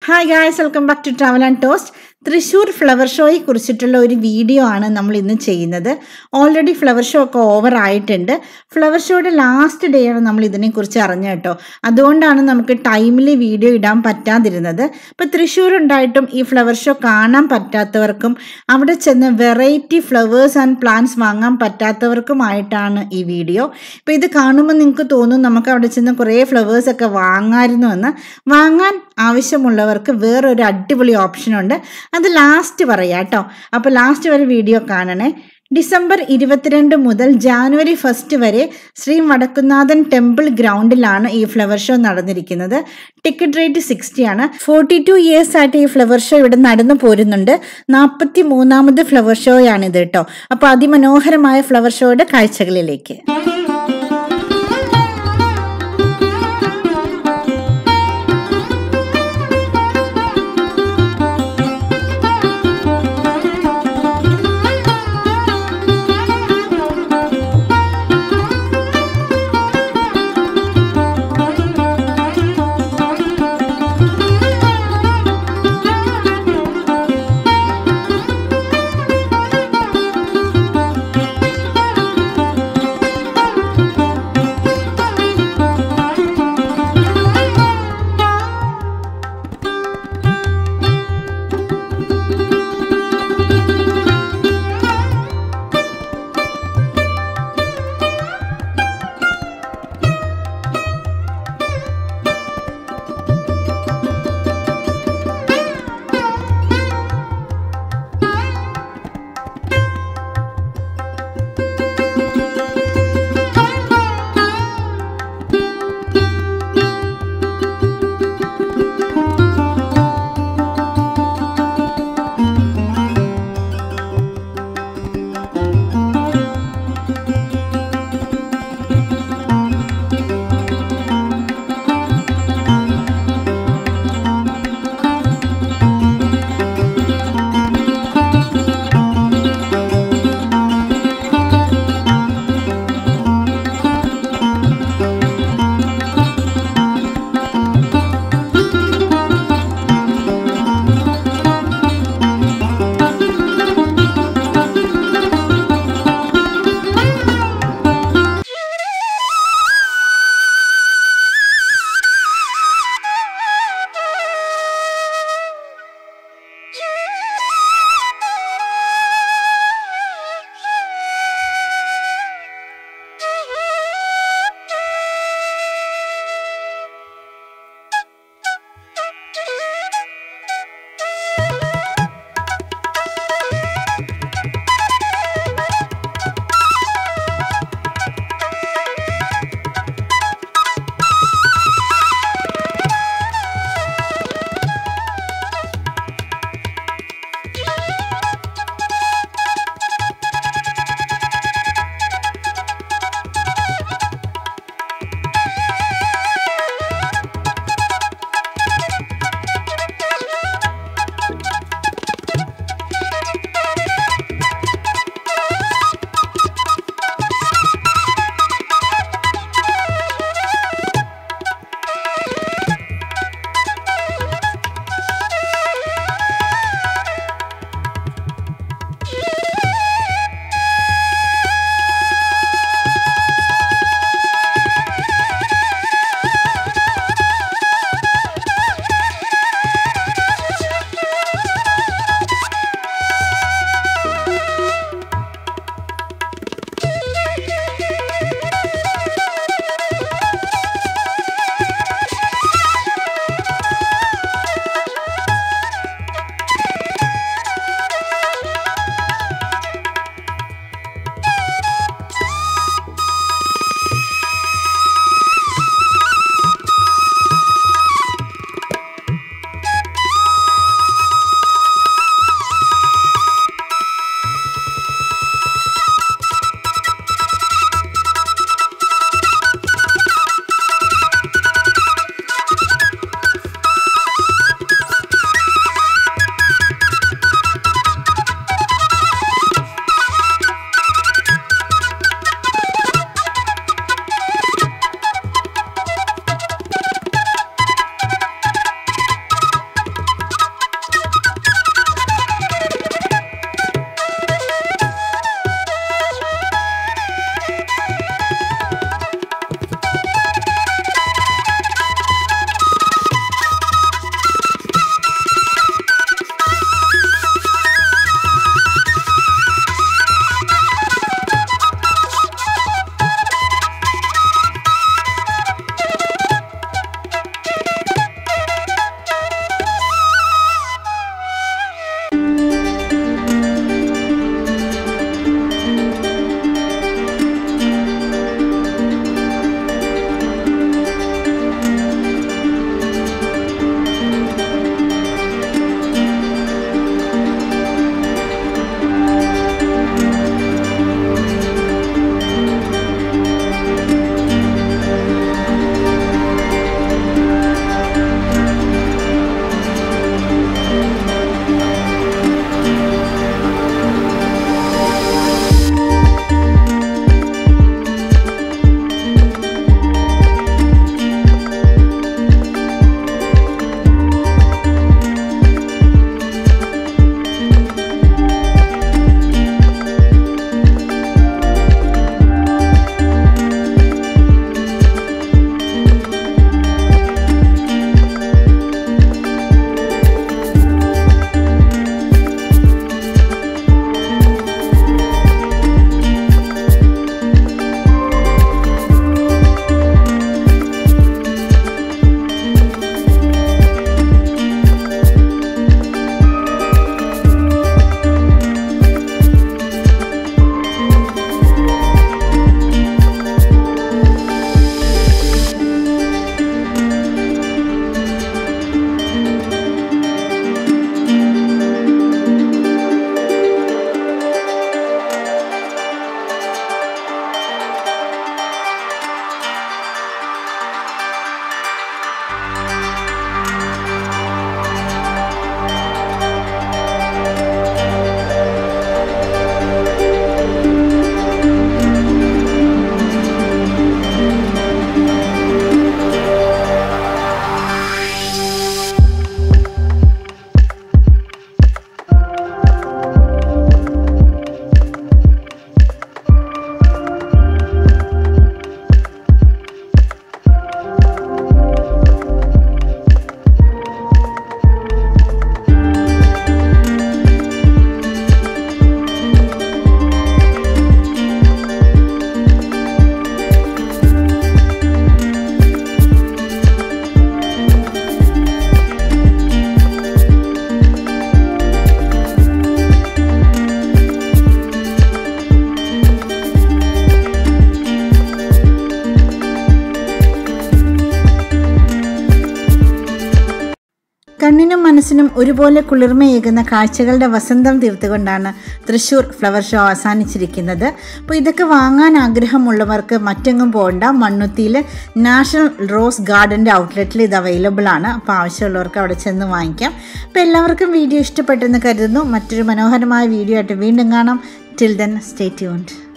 hi guys welcome back to travel and toast Thrissur flower ഷോയെ കുറിച്ചിട്ടുള്ള ഒരു വീഡിയോ ആണ് നമ്മൾ ഇന്ന് ചെയ്യുന്നത് ഓൾറെഡി ഫ്ലവർ ഷോ ഒക്കെ ഓവർ ആയിട്ടുണ്ട് ഫ്ലവർ ഷോയുടെ ലാസ്റ്റ് ഡേ ആണ് നമ്മൾ ഇതിനെക്കുറിച്ച് അറിഞ്ഞത് കേട്ടോ അതുകൊണ്ടാണ് നമുക്ക് ടൈമിൽ വീഡിയോ ഇടാൻ പറ്റാതിരുന്നത് ഇപ്പോൾ തൃശ്ശൂർ ഉണ്ടായിട്ടും ഈ ഫ്ലവർ ഷോ കാണാൻ പറ്റാത്തവർക്കും അവിടെ ചെന്ന് വെറൈറ്റി ഫ്ലവേഴ്സ് ആൻഡ് പ്ലാന്റ്സ് വാങ്ങാൻ പറ്റാത്തവർക്കുമായിട്ടാണ് ഈ വീഡിയോ ഇപ്പോൾ ഇത് കാണുമ്പോൾ നിങ്ങൾക്ക് തോന്നും നമുക്ക് അവിടെ ചെന്ന് കുറേ ഫ്ലവേഴ്സ് ഒക്കെ വാങ്ങാമായിരുന്നു എന്ന് വാങ്ങാൻ ആവശ്യമുള്ളവർക്ക് വേറൊരു അടിപൊളി ഓപ്ഷനുണ്ട് അത് ലാസ്റ്റ് പറയാം കേട്ടോ അപ്പോൾ ലാസ്റ്റ് വരെ വീഡിയോ കാണണേ ഡിസംബർ ഇരുപത്തിരണ്ട് മുതൽ ജാനുവരി ഫസ്റ്റ് വരെ ശ്രീ വടക്കുന്നാഥൻ ടെമ്പിൾ ഗ്രൗണ്ടിലാണ് ഈ ഫ്ലവർ ഷോ നടന്നിരിക്കുന്നത് ടിക്കറ്റ് റേറ്റ് സിക്സ്റ്റി ആണ് ഫോർട്ടി ടു ഇയേഴ്സ് ആയിട്ട് ഈ ഫ്ലവർ ഷോ ഇവിടെ നടന്നു പോരുന്നുണ്ട് നാൽപ്പത്തി മൂന്നാമത് ഫ്ലവർ ഷോയാണിത് കേട്ടോ അപ്പോൾ അതിമനോഹരമായ ഫ്ലവർ ഷോയുടെ കാഴ്ചകളിലേക്ക് കണ്ണിനും മനസ്സിനും ഒരുപോലെ കുളിർമയേകുന്ന കാഴ്ചകളുടെ വസന്തം തീർത്തുകൊണ്ടാണ് തൃശ്ശൂർ ഫ്ലവർ ഷോ അവസാനിച്ചിരിക്കുന്നത് അപ്പോൾ ഇതൊക്കെ വാങ്ങാൻ ആഗ്രഹമുള്ളവർക്ക് മറ്റെങ്ങും പോകണ്ട മണ്ണുത്തിയിൽ നാഷണൽ റോസ് ഗാർഡൻ്റെ ഔട്ട്ലെറ്റിൽ ഇത് അവൈലബിൾ ആണ് അപ്പോൾ ആവശ്യമുള്ളവർക്ക് അവിടെ ചെന്ന് വാങ്ങിക്കാം അപ്പോൾ എല്ലാവർക്കും വീഡിയോ ഇഷ്ടപ്പെട്ടെന്ന് കരുതുന്നു മറ്റൊരു മനോഹരമായ വീഡിയോ ആയിട്ട് വീണ്ടും കാണാം ടിൽ ദെൻ സ്റ്റേ ട്യൂൺഡ്